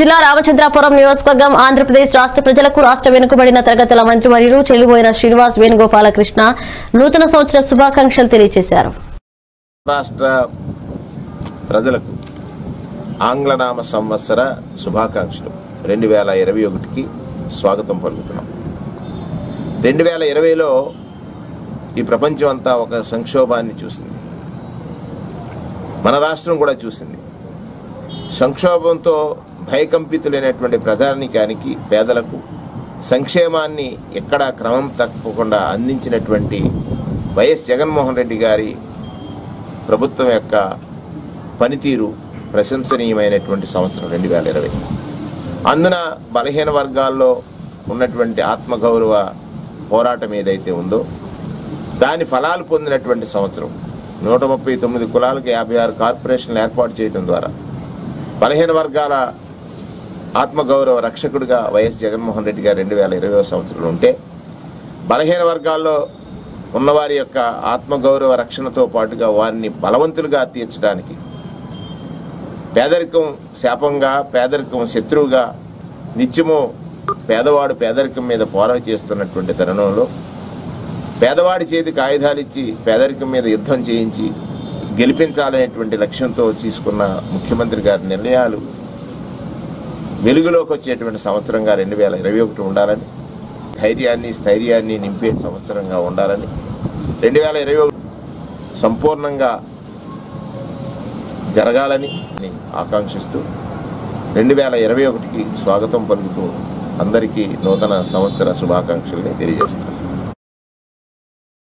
జిల్లా రామచంద్రాపురం నియోజకవర్గం ఆంధ్రప్రదేశ్ రాష్ట్ర ప్రజలకు రాష్ట్ర వెనుకబడిన తరగతుల మంత్రి మరియు చెల్లిపోయిన శ్రీనివాస్ వేణుగోపాలకృష్ణ నూతన సంవత్సర శుభాకాంక్షలు తెలియజేశారు రాష్ట్ర ప్రజలకు ఆంగ్లనామ సంవత్సర శుభాకాంక్షలు రెండు వేల ఇరవై ఒకటికి స్వాగతం పలుకుతున్నాం రెండు వేల ఇరవైలో ఈ ప్రపంచం అంతా ఒక సంక్షోభాన్ని చూసింది మన రాష్ట్రం కూడా చూసింది సంక్షోభంతో భయకంపితులైనటువంటి ప్రజానికానికి పేదలకు సంక్షేమాన్ని ఎక్కడా క్రమం తప్పకుండా అందించినటువంటి వైఎస్ జగన్మోహన్ రెడ్డి గారి ప్రభుత్వం యొక్క పనితీరు ప్రశంసనీయమైనటువంటి సంవత్సరం రెండు వేల ఇరవై అందున బలహీన వర్గాల్లో ఉన్నటువంటి ఆత్మగౌరవ పోరాటం ఏదైతే ఉందో దాని ఫలాలు పొందినటువంటి సంవత్సరం నూట ముప్పై తొమ్మిది కులాలకు యాభై ఆరు కార్పొరేషన్లు ఏర్పాటు చేయడం ద్వారా బలహీన వర్గాల ఆత్మగౌరవ రక్షకుడిగా వైఎస్ జగన్మోహన్ రెడ్డి గారు రెండు వేల ఇరవై సంవత్సరంలో ఉంటే బలహీన వర్గాల్లో ఉన్నవారి యొక్క ఆత్మగౌరవ రక్షణతో పాటుగా వారిని బలవంతులుగా తీర్చడానికి పేదరికం శాపంగా పేదరికం శత్రువుగా నిత్యము పేదవాడు పేదరికం మీద పోరాట చేస్తున్నటువంటి తరుణంలో పేదవాడి చేతికి ఆయుధాలు ఇచ్చి పేదరికం మీద యుద్ధం చేయించి గెలిపించాలనేటువంటి లక్ష్యంతో తీసుకున్న ముఖ్యమంత్రి గారి నిర్ణయాలు వెలుగులోకి వచ్చేటువంటి సంవత్సరంగా రెండు వేల ఇరవై ఒకటి ఉండాలని ధైర్యాన్ని స్థైర్యాన్ని నింపే సంవత్సరంగా ఉండాలని రెండు వేల ఇరవై ఒకటి సంపూర్ణంగా జరగాలని నేను ఆకాంక్షిస్తూ రెండు వేల ఇరవై ఒకటికి స్వాగతం పలుకుతూ అందరికీ నూతన సంవత్సర శుభాకాంక్షల్ని తెలియజేస్తున్నాను